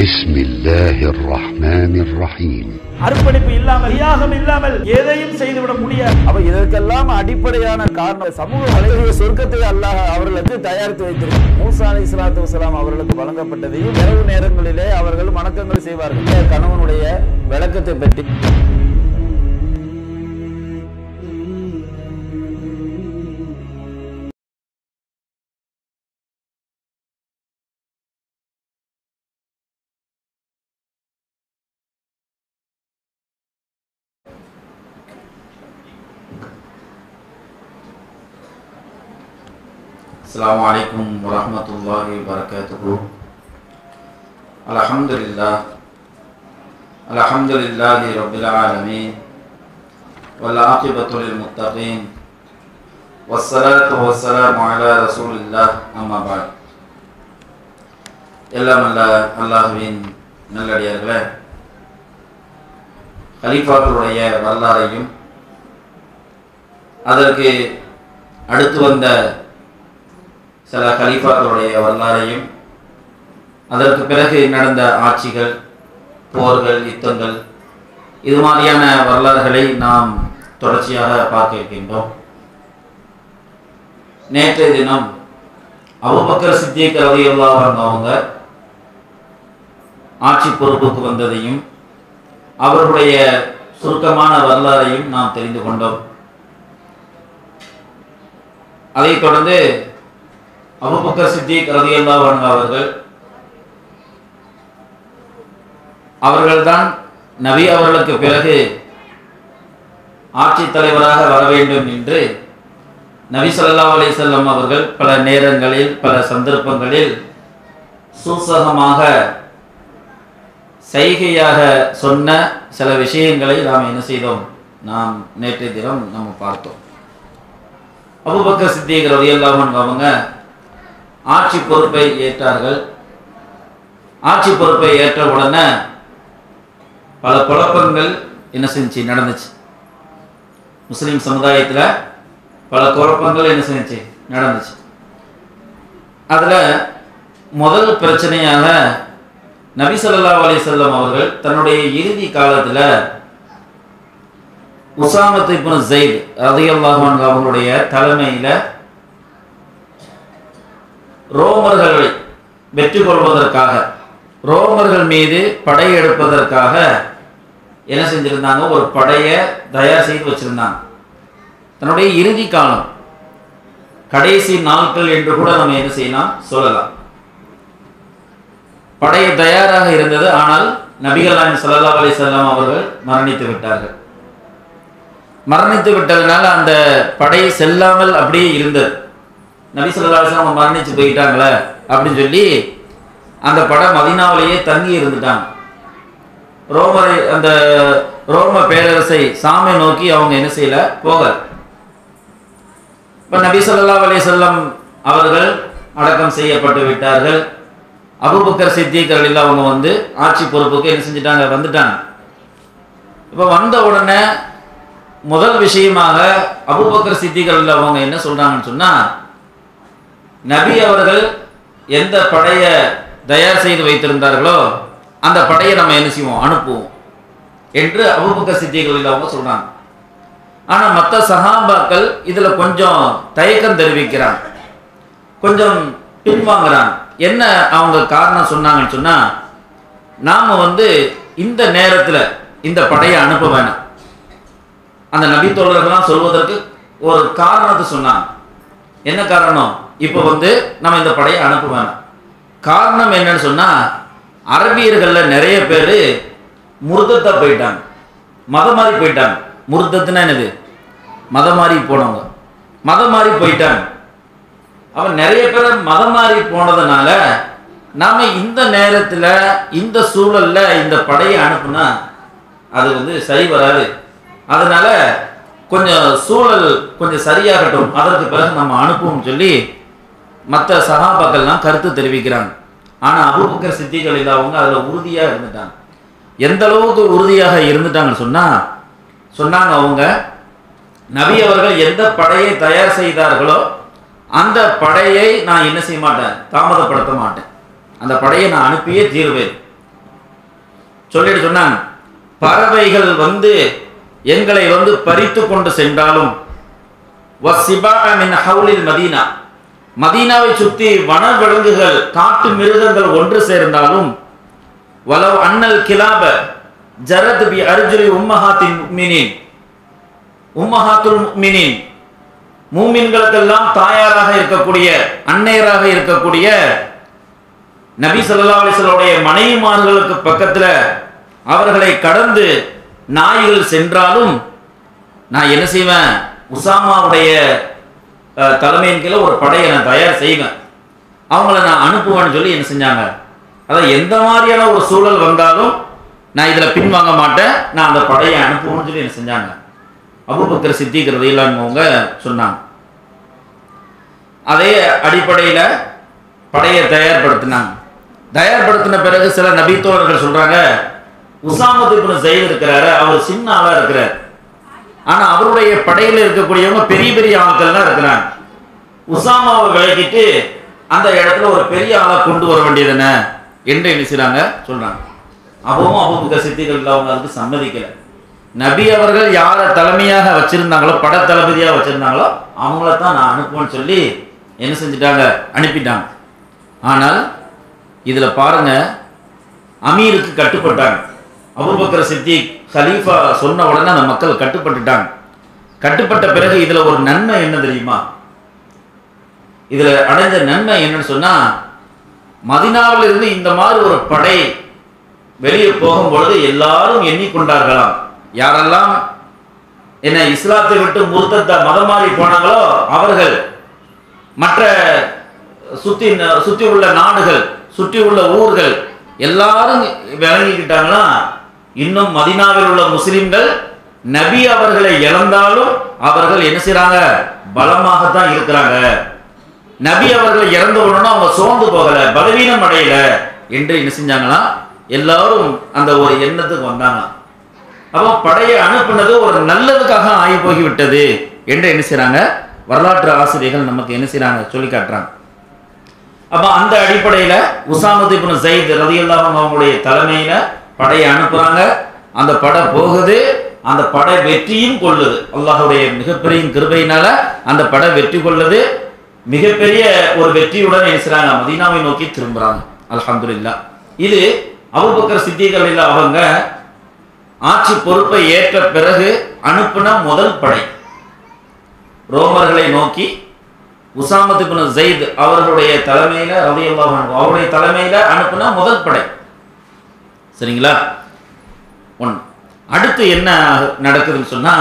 بسم الله الرحمن الرحيم அர்ப்பணிப்பு இல்லாமல் தியாகம் இல்லாமல் எதையும் செய்துவிட முடியாது அப்ப இதற்கெல்லாம் அடிப்படையான காரணம் சமூக அழகிய சொர்க்கத்தை அல்லாஹ் அவர்களுக்கு தயாரித்து வைத்திருக்கிறார் மூசா அலி இஸ்லாத்து வசலாம் அவர்களுக்கு வழங்கப்பட்டதையும் இரவு நேரங்களிலே அவர்கள் வணக்கங்கள் செய்வார்கள் கணவனுடைய விளக்கத்தை பற்றி السلام عليكم ورحمة الله وبركاته الحمد لله الحمد لله رب العالمين والعاقبة للمتقين والصلاة والسلام على رسول الله أما بعد எல்லாம் அல்ல அல்லாஹுவின் நல்லடியார்களே கலீஃபாக்களுடைய வரலாறையும் அதற்கு அடுத்து வந்த சில கலீஃபாக்களுடைய வரலாறையும் அதற்கு பிறகு நடந்த ஆட்சிகள் போர்கள் யுத்தங்கள் இது மாதிரியான வரலாறுகளை நாம் தொடர்ச்சியாக பார்க்க இருக்கின்றோம் நேற்றைய தினம் அபுபக்கர் சித்திக் ரலியல்லாஹு அன்ஹு அவங்க ஆட்சி பொறுப்புக்கு வந்ததையும் அவர்களுடைய சுருக்கமான வரலாறையும் நாம் தெரிந்து கொண்டோம் அதைத் தொடர்ந்து அபுபக்கர் சித்திக் ரலியல்லாஹு அன்ஹு அவர்கள் அவர்கள்தான் நபி அவர்களுக்கு பிறகு ஆட்சி தலைவராக வர வேண்டும் என்று நபி ஸல்லல்லாஹு அலைஹி வஸல்லம் அவர்கள் பல நேரங்களில் பல சந்தர்ப்பங்களில் சூசகமாக சைகையாக சொன்ன சில விஷயங்களை நாம் என்ன செய்தோம் நாம் நேற்றைய தினம் நம்ம பார்த்தோம் அபுபக்கர் சித்திக் ரலியல்லாஹு அன்ஹு அவங்க ஆட்சி பொறுப்பை ஏற்றார்கள் ஆட்சி பொறுப்பை ஏற்ற உடனே பல குழப்பங்கள் என்ன செஞ்சு நடந்துச்சு முஸ்லீம் சமுதாயத்தில் பல குழப்பங்கள் என்ன செஞ்சுச்சு நடந்துச்சு அதில் முதல் பிரச்சனையாக நபி ஸல்லல்லாஹு அலைஹி வஸல்லம் அவர்கள் தன்னுடைய இறுதி காலத்தில் உசாமத் இப்னு ஜெயித் ரலியல்லாஹு அன்ஹு அவங்களுடைய தலைமையில் ரோமர்களை வெற்றி கொள்வதற்காக ரோமர்கள் மீது படையெடுப்பதற்காக என்ன செஞ்சிருந்தாங்க ஒரு படையை தயார் செய்து வச்சிருந்தாங்க தன்னுடைய இறுதி காலம் கடைசி நாட்கள் என்று கூட நம்ம என்ன செய்யலாம் சொல்லலாம் படை தயாராக இருந்தது ஆனால் நபிகள் நாயகம் ஸல்லல்லாஹு அலைஹி வஸல்லம் அவர்கள் மரணித்து விட்டார்கள் மரணித்து விட்டதுனால அந்த படை செல்லாமல் அப்படியே இருந்தது நபி ஸல்லல்லாஹு அலைஹி வஸல்லம் மரணிச்சு போயிட்டாங்களே அப்படின்னு சொல்லி அந்த படம் மதினாவிலேயே தங்கி இருந்துட்டாங்க ரோமரை அந்த ரோம பேரரசை சாமி நோக்கி அவங்க என்ன செய்யல போகல இப்போ நபி ஸல்லல்லாஹு அலைஹி வஸல்லம் அவர்கள் அடக்கம் செய்யப்பட்டு விட்டார்கள் அபூபக்கர் சித்திக் ரலியல்லாஹு அவங்க வந்து ஆட்சி பொறுப்புக்கு என்ன செஞ்சிட்டாங்க வந்துட்டாங்க இப்போ வந்த உடனே முதல் விஷயமாக அபூபக்கர் சித்திக் ரலியல்லாஹு அவங்க என்ன சொல்றாங்கன்னு சொன்னா நபி அவர்கள் எந்த படையை தயார் செய்து வைத்திருந்தார்களோ அந்த படையை நம்ம என்ன செய்வோம் அனுப்புவோம் என்று அபூபக்கர் சித்திகள் அவங்க சொல்றாங்க ஆனா மற்ற சஹாபாக்கள் இதுல கொஞ்சம் தயக்கம் தெரிவிக்கிறாங்க கொஞ்சம் பின்வாங்குறாங்க என்ன அவங்க காரணம் சொன்னாங்கன்னு சொன்னா நாம வந்து இந்த நேரத்துல இந்த படையை அனுப்ப வேணாம் அந்த நபித்தோழர்கள்லாம் சொல்வதற்கு ஒரு காரணத்தை சொன்னாங்க என்ன காரணம் இப்போ வந்து நம்ம இந்த படையை அனுப்ப வேணாம் காரணம் என்னன்னு சொன்னா அரபியர்களில் நிறைய பேர் முருதத்தை போயிட்டாங்க மதம் மாறி போயிட்டாங்க முருதத்துனா என்னது மதம் மாறி போனவங்க மதம் மாறி போயிட்டாங்க அவன் நிறைய பேர் மதம் மாறி போனதுனால நாம இந்த நேரத்தில் இந்த சூழல்ல இந்த படையை அனுப்புனா அது வந்து சரி வராது அதனால கொஞ்சம் சூழல் கொஞ்சம் சரியாகட்டும் அதற்கு பிறகு நம்ம அனுப்புவோம் சொல்லி மற்ற சகாபாக்கள்லாம் கருத்து தெரிவிக்கிறாங்க ஆனால் அபூபக்கர் சித்திகள் அவங்க அதில் உறுதியாக இருந்துட்டாங்க எந்த அளவுக்கு உறுதியாக இருந்துட்டாங்கன்னு சொன்னால் சொன்னாங்க அவங்க நபி அவர்கள் எந்த படையை தயார் செய்தார்களோ அந்த படையை நான் என்ன செய்ய மாட்டேன் தாமதப்படுத்த மாட்டேன் அந்த படையை நான் அனுப்பியே தீர்வேன் சொல்லிட்டு சொன்னாங்க பறவைகள் வந்து எங்களை வந்து பறித்து கொண்டு சென்றாலும் வஸ்ஸிபாஅ மின் ஹவுலில் மதீனா மதீனாவை சுற்றி வன விலங்குகள் காட்டு மிருகங்கள் ஒன்று சேர்ந்தாலும் வலவ் அன்னல் கிலாப ஜரத் பி அர்ஜுலி உம்மஹாத்தின் முக்மினின் உம்மஹாத்துல் முக்மினின் மூமின்களுக்கெல்லாம் தாயாராக இருக்கக்கூடிய அன்னையராக இருக்கக்கூடிய நபி ஸல்லல்லாஹு அலைஹி வஸல்லுடைய மனைவிமார்களுக்கு பக்கத்துல அவர்களை கடந்து நாய்கள் சென்றாலும் நான் என்ன செய்வேன் உசாமாவுடைய அஹ், தலைமையின் கீழே ஒரு படையை நான் தயார் செய்வேன் அவங்கள நான் அனுப்புவேன்னு சொல்லி என்ன செஞ்சாங்க அதான் எந்த மாதிரியான ஒரு சூழல் வந்தாலும் நான் இதில் பின்வாங்க மாட்டேன் நான் அந்த படையை அனுப்புவேன்னு சொல்லி என்ன செஞ்சாங்க அபூபக்கர் சித்திக் ரதியில்லாமவங்க சொன்னாங்க அதே அடிப்படையில் படையை தயார்படுத்தினாங்க தயார்படுத்தின பிறகு சில நபித்தோழர்கள் சொல்றாங்க உசாமத்து இப்னு ஜெயித் இருக்கிறாரு அவர் சின்ன ஆளா இருக்கிறார் ஆனா அவருடைய படையில இருக்கக்கூடியவங்க பெரிய பெரிய ஆட்கள்லாம் இருக்கிறாங்க உசாமாவை விலகிட்டு அந்த இடத்துல ஒரு பெரிய ஆளை கொண்டு வர வேண்டியதுன்னு என்று என்ன செய்றாங்க சொல்றாங்க அப்பவும் அபூபக்கர் சித்திகள் அவங்க அதுக்கு சம்மதிக்கல நபி அவர்கள் யாரை தலைமையாக வச்சிருந்தாங்களோ பட தளபதியாக வச்சிருந்தாங்களோ அவங்கள தான் நான் அனுப்புவேன்னு சொல்லி என்ன செஞ்சுட்டாங்க அனுப்பிட்டாங்க ஆனால் இதுல பாருங்க அமீருக்கு கட்டுப்பட்டாங்க அபூபக்கர் சித்திக் ஹலீஃபா சொன்ன உடனே அந்த மக்கள் கட்டுப்பட்டுட்டாங்க கட்டுப்பட்ட பிறகு இதுல ஒரு நன்மை என்ன தெரியுமா இதுல அடைஞ்ச நன்மை என்னன்னு சொன்னா மதினாவில் இருந்து இந்த மாதிரி ஒரு படை வெளியே போகும்பொழுது எல்லாரும் எண்ணிக்கொண்டார்களாம் யாரெல்லாம் என்ன இஸ்லாத்தை விட்டு முர்த்தத்தை மதம் மாறி போனாங்களோ அவர்கள் மற்ற சுத்தி சுத்தி உள்ள நாடுகள் சுற்றி உள்ள ஊர்கள் எல்லாரும் விளங்கிக்கிட்டாங்கன்னா இன்னும் மதினாவில் உள்ள முஸ்லிம்கள் நபி அவர்களை இழந்தாலும் அவர்கள் என்ன செய்றாங்க பலமாகத்தான் இருக்கிறாங்க நபி அவர்கள் இறந்து விடணும் அவங்க சோர்ந்து போகல பலவீனம் அடையல என்று என்ன செஞ்சாங்களா எல்லாரும் அந்த ஒரு எண்ணத்துக்கு வந்தாங்க அப்போ படையை அனுப்புனது ஒரு நல்லதுக்காக ஆகி போய்விட்டது என்று என்ன செய்றாங்க வரலாற்று ஆசிரியர்கள் நமக்கு என்ன செய்றாங்க சொல்லி காட்டுறாங்க அப்ப அந்த அடிப்படையில உசாமத் இப்னு ஜெயித் ரலியல்லாஹு அன்ஹு அவங்களுடைய தலைமையில படையை அனுப்புறாங்க அந்த படை போகுது அந்த படை வெற்றியும் கொள்ளுது அல்லாஹ்வுடைய மிகப்பெரிய கிருபையினால அந்த படை வெற்றி கொள்ளுது மிகப்பெரிய ஒரு வெற்றியுடன் என்ன செய்றாங்க மதீனாவை நோக்கி திரும்புறாங்க அல்ஹம்துலில்லாஹ் இது அபூபக்கர் சித்திகள் இல்ல அவங்க ஆட்சி பொறுப்பை ஏற்ற பிறகு அனுப்புன முதல் படை ரோமர்களை நோக்கி உசாமத் இப்னு ஜெயித் அவர்களுடைய தலைமையில ரலியல்லாஹு அன்ஹு அவருடைய தலைமையில அனுப்புன முதல் படை சரிங்களா ஒன் அடுத்து என்ன நடக்குதுன்னு சொன்னா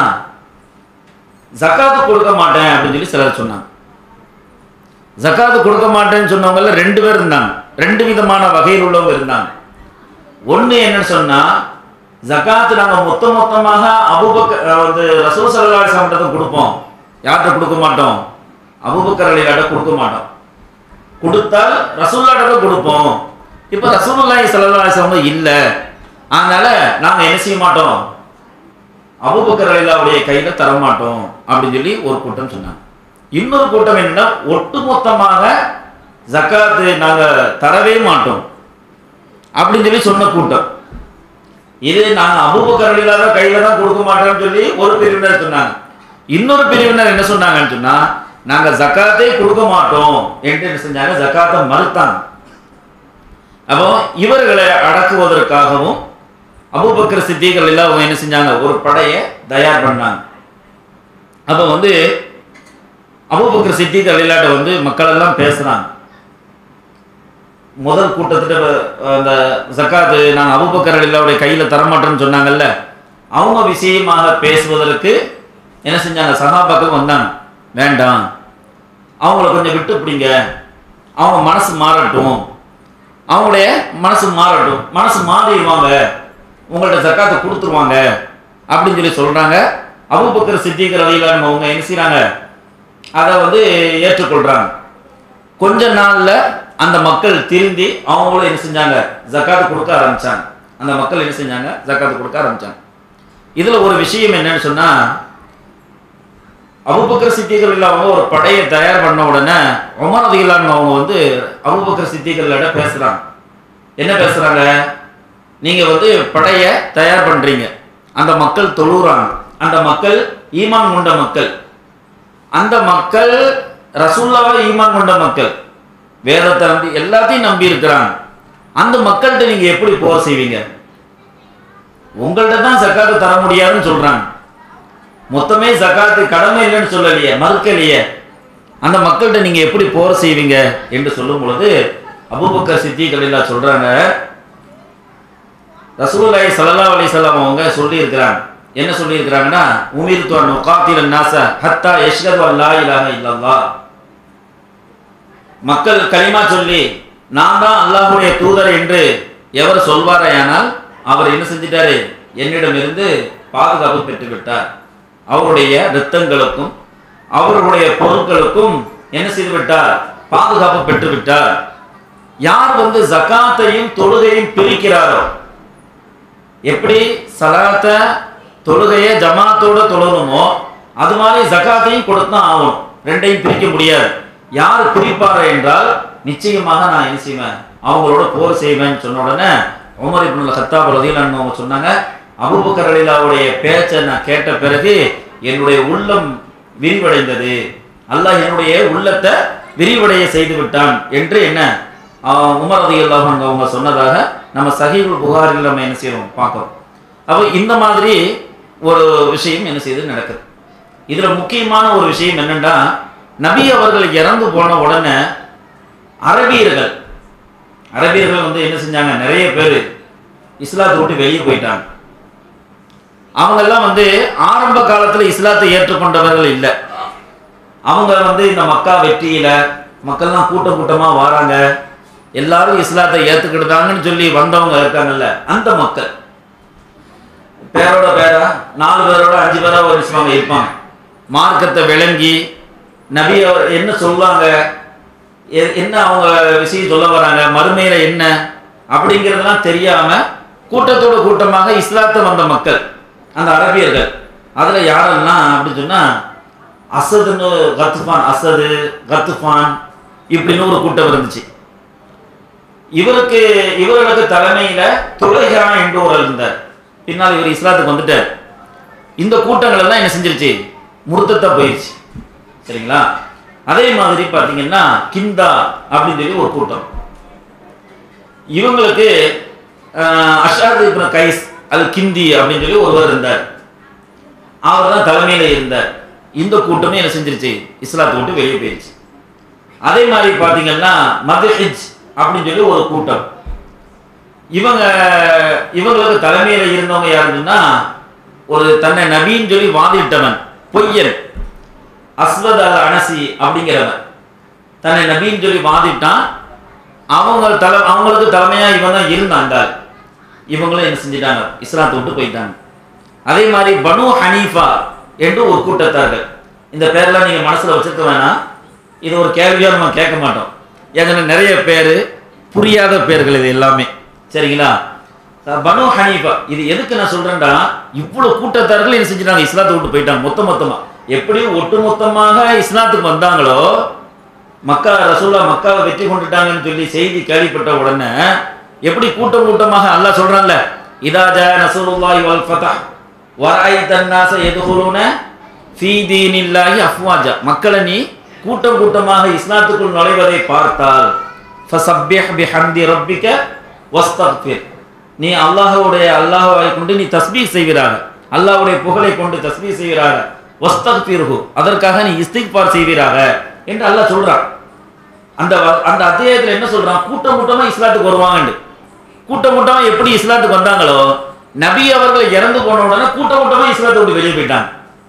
ஜக்காத்து கொடுக்க மாட்டேன் அப்படின்னு சொல்லி சிலர் சொன்னாங்க ஜக்காத்து கொடுக்க மாட்டேன்னு சொன்னவங்கள ரெண்டு பேர் இருந்தாங்க ரெண்டு விதமான வகையில் உள்ளவங்க இருந்தாங்க ஒண்ணு என்னன்னு சொன்னா ஜக்காத்து நாங்க மொத்த மொத்தமாக அபுபக்க வந்து ரசூல் சல்லல்லாஹு அலைஹி வஸல்லம் கொடுப்போம் யார்கிட்ட கொடுக்க மாட்டோம் அபூபக்கர் அலிலாட்ட கொடுக்க மாட்டோம் கொடுத்தால் ரசூல்லாட்ட தான் கொடுப்போம் இப்போ ரசூலுல்லாஹி ஸல்லல்லாஹு அலைஹி வஸல்லம் இல்ல அதனால நாங்க என்ன செய்ய மாட்டோம் அபூபக்கர் அலிலாவுடைய கையில தர மாட்டோம் அப்படின்னு சொல்லி ஒரு கூட்டம் சொன்னாங்க இன்னொரு கூட்டம் என்னன்னா ஒட்டுமொத்தமாக ஜக்காத்து நாங்க தரவே மாட்டோம் அப்படின்னு சொல்லி சொன்ன கூட்டம் இது நாங்க அபூபக்கர் அலிலாத கையில தான் கொடுக்க மாட்டோம்னு சொல்லி ஒரு பிரிவினர் சொன்னாங்க இன்னொரு பிரிவினர் என்ன சொன்னாங்கன்னு சொன்னா நாங்க ஜக்காத்தே கொடுக்க மாட்டோம் என்று என்ன செஞ்சாங்க ஜக்காத்தை மறுத்தாங்க அப்போ இவர்களை அடக்குவதற்காகவும் அபூபக்கர் சித்திகள் எல்லாம் அவங்க என்ன செஞ்சாங்க ஒரு படையை தயார் பண்ணாங்க அப்போ வந்து அபூபக்கர் சித்திகள் இல்லாட்ட வந்து மக்கள் எல்லாம் பேசுறாங்க முதல் கூட்டத்திட்ட அஹ், அந்த ஜக்காத்து நாங்கள் அபூபக்கர் அலில்லாவுடைய கையில் தரமாட்டோம்னு சொன்னாங்கல்ல அவங்க விஷயமாக பேசுவதற்கு என்ன செஞ்சாங்க சகாபாக்கள் வந்தாங்க வேண்டாம் அவங்கள கொஞ்சம் விட்டு பிடிங்க அவங்க மனசு மாறட்டும் அவங்களுடைய மனசு மாறட்டும் மனசு மாறிடுவாங்க உங்கள்ட்ட ஜக்காத்தை கொடுத்துருவாங்க அப்படின்னு சொல்லி சொல்றாங்க அபூபக்கர் சித்திகர் அலிலான் அவங்க என்ன செய்றாங்க அதை வந்து ஏற்றுக்கொள்றாங்க கொஞ்ச நாள்ல அந்த மக்கள் திருந்தி அவங்களும் என்ன செஞ்சாங்க ஜக்காத்து கொடுக்க ஆரம்பிச்சாங்க அந்த மக்கள் என்ன செஞ்சாங்க ஜக்காத்து கொடுக்க ஆரம்பிச்சாங்க இதுல ஒரு விஷயம் என்னன்னு சொன்னா அபுபக்கர் சித்திகள் இல்லாம ஒரு படையை தயார் பண்ண உடனே உமர் அதிகலான்னு அவங்க வந்து அபுபக்கர் சித்திகளோட பேசுறாங்க என்ன பேசுறாங்க நீங்க வந்து படைய தயார் பண்றீங்க அந்த மக்கள் தொழுறாங்க அந்த மக்கள் ஈமான் கொண்ட மக்கள் அந்த மக்கள் ரசூல்லாவை ஈமான் கொண்ட மக்கள் வேதத்தை நம்பி எல்லாத்தையும் நம்பி இருக்கிறாங்க அந்த மக்கள்கிட்ட நீங்க எப்படி போக செய்வீங்க உங்கள்ட்ட தான் சக்காத்து தர முடியாதுன்னு சொல்றாங்க மொத்தமே சக்காத்து கடமை இல்லைன்னு சொல்லலையே மறுக்கலையே அந்த மக்கள்கிட்ட நீங்க எப்படி போற செய்வீங்க என்று சொல்லும் பொழுது அபூபக்கர் சித்திகள் எல்லாம் சொல்றாங்க ரசூலுல்லாஹி ஸல்லல்லாஹு அலைஹி வஸல்லம் அவங்க சொல்லி இருக்கிறாங்க என்ன சொல்லி இருக்கிறாங்கன்னா உமிர்து அன் உகாத்தில நாச ஹத்தா யஷ்ஹது அன் லா இலாஹ இல்லல்லாஹ் மக்கள் கலிமா சொல்லி நான் தான் அல்லாஹ்வுடைய தூதர் என்று எவர் சொல்வாரேயானால் அவர் என்ன செஞ்சிட்டாரு என்னிடமிருந்து பாதுகாப்பு பெற்று விட்டார் அவருடைய இரத்தங்களுக்கும் அவர்களுடைய பொருட்களுக்கும் என்ன செய்து விட்டார் பாதுகாப்பு பெற்று விட்டார் யார் வந்து ஜகாத்தையும் தொழுகையும் பிரிக்கிறாரோ எப்படி சலாத்த தொழுகையை ஜமாத்தோட தொழணுமோ அது மாதிரி ஜகாத்தையும் கொடுத்தான் ஆகணும் ரெண்டையும் பிரிக்க முடியாது யார் பிரிப்பாரு என்றால் நிச்சயமாக நான் என்ன செய்வேன் அவங்களோட போர் செய்வேன்னு சொன்ன உடனே உமர் இப்னுல் கத்தாப் ரதியல்லாஹு அவங்க சொன்னாங்க அபூபக்கர் ரலியல்லாஹுடைய பேச்சை நான் கேட்ட பிறகு என்னுடைய உள்ளம் விரிவடைந்தது அல்லாஹ் என்னுடைய உள்ளத்தை விரிவடைய செய்து விட்டான் என்று என்ன ஆஹ் உமர் ரலியல்லாஹு அன்ஹு அவங்க சொன்னதாக நம்ம சஹீஹுல் புகாரில் நம்ம என்ன செய்யறோம் பார்க்கிறோம் அப்போ இந்த மாதிரி ஒரு விஷயம் என்ன செய்து நடக்குது இதுல முக்கியமான ஒரு விஷயம் என்னன்னா நபி அவர்கள் இறந்து போன உடனே அரபியர்கள் அரபியர்கள் வந்து என்ன செஞ்சாங்க நிறைய பேர் இஸ்லாத்தை விட்டு வெளியே போயிட்டாங்க அவங்க எல்லாம் வந்து ஆரம்ப காலத்துல இஸ்லாத்தை ஏற்றுக்கொண்டவர்கள் இல்லை அவங்க வந்து இந்த மக்கா வெற்றியில மக்கள்லாம் கூட்டம் கூட்டமா வராங்க எல்லாரும் இஸ்லாத்தை ஏத்துக்கிட்டாங்கன்னு சொல்லி வந்தவங்க இருக்காங்கல்ல அந்த மக்கள் பேரோட பேரா நாலு பேரோட அஞ்சு பேரா ஒரு இஸ்லாம இருப்பாங்க மார்க்கத்தை விளங்கி நபி அவர் என்ன சொல்லுவாங்க எ- என்ன அவங்க விஷயம் சொல்ல வராங்க மறுமையில என்ன அப்படிங்கிறதெல்லாம் தெரியாம கூட்டத்தோட கூட்டமாக இஸ்லாத்தை வந்த மக்கள் அந்த அரபியர்கள் அதுல யாரெல்லாம் அப்படின்னு சொன்னா அசதுன்னு கத்துஃபான் அசது கத்துஃபான் இப்படின்னு ஒரு கூட்டம் இருந்துச்சு இவருக்கு இவர்களுக்கு தலைமையில துலைஹா என்று ஒரு இருந்தார் பின்னால் இவர் இஸ்லாத்துக்கு வந்துட்டார் இந்த கூட்டங்கள் எல்லாம் என்ன செஞ்சிருச்சு முருத்தத்தா போயிடுச்சு சரிங்களா அதே மாதிரி பாத்தீங்கன்னா கிந்தா அப்படின்னு சொல்லி ஒரு கூட்டம் இவங்களுக்கு அஷாத் இப்னு கைஸ் அது கிந்தி அப்படின்னு சொல்லி ஒருவர் இருந்தார் அவர் தான் தலைமையில இருந்தார் இந்த கூட்டமே என்ன செஞ்சிருச்சு இஸ்லாத்தை விட்டு வெளியே போயிடுச்சு அதே மாதிரி பாத்தீங்கன்னா மதுஹிஜ் அப்படின்னு சொல்லி ஒரு கூட்டம் இவங்க இவங்களுக்கு தலைமையில இருந்தவங்க யாருன்னா ஒரு தன்னை நபின்னு சொல்லி வாதிட்டவன் பொய்யன் அஸ்வத் அல் அனசி அப்படிங்கிறவன் தன்னை நபின்னு சொல்லி வாதிட்டான் அவங்க தலை அவங்களுக்கு தலைமையா இவன் தான் இருந்தான் அந்த ஆள். இவங்களும் என்ன செஞ்சிட்டாங்க இஸ்லாத்தை விட்டு போயிட்டாங்க அதே மாதிரி பனு ஹனீஃபா என்று ஒரு கூட்டத்தார்கள் இந்த பேர்லாம் நீங்க மனசுல வச்சிருக்க வேணாம் இது ஒரு கேள்வியா நம்ம கேட்க மாட்டோம் ஏன்னா நிறைய பேர் புரியாத பேர்கள் இது எல்லாமே சரிங்களா அஹ் பனு ஹனீஃபா இது எதுக்கு நான் சொல்றேன்டா இவ்வளவு கூட்டத்தார்கள் என்ன செஞ்சிட்டாங்க இஸ்லாத்தை விட்டு போயிட்டாங்க மொத்த மொத்தமா எப்படி ஒட்டுமொத்தமாக இஸ்லாத்துக்கு வந்தாங்களோ மக்கா ரசூல்லா மக்காவை வெற்றி கொண்டுட்டாங்கன்னு சொல்லி செய்தி கேள்விப்பட்ட உடனே எப்படி கூட்டம் கூட்டமாக அல்லாஹ் சொல்றான்ல இதா ஜா நசூலுல்லாஹி வல் ஃபதஹ் வரைத الناس يدخلون في دين الله அஃப்வாஜா மக்களை நீ கூட்டம் கூட்டமாக இஸ்லாத்துக்குள் நுழைவதை பார்த்தால் ஃபஸப்பிஹ் பிஹம்தி ரப்பிக வஸ்தக்ஃபிர் நீ அல்லாஹ்வுடைய அல்லாஹ்வை கொண்டு நீ தஸ்பீஹ் செய்வீராக அல்லாஹ்வுடைய புகழை கொண்டு தஸ்பீஹ் செய்வீராக வஸ்தக்ஃபிர்ஹு அதற்காக நீ இஸ்திக்பார் செய்வீராக என்று அல்லாஹ் சொல்றான் அந்த வ- அந்த அத்தியாயத்துல என்ன சொல்றான் கூட்டம் கூட்டமா இஸ்லாத்துக்கு வருவாங்கன்னு கூட்டம் கூட்டமா எப்படி இஸ்லாத்துக்கு வந்தாங்களோ நபி அவர்கள் இறந்து போன உடனே கூட்டம் கூட்டமா இஸ்லாத்தை விட்டு வெளியே போயிட்டாங்க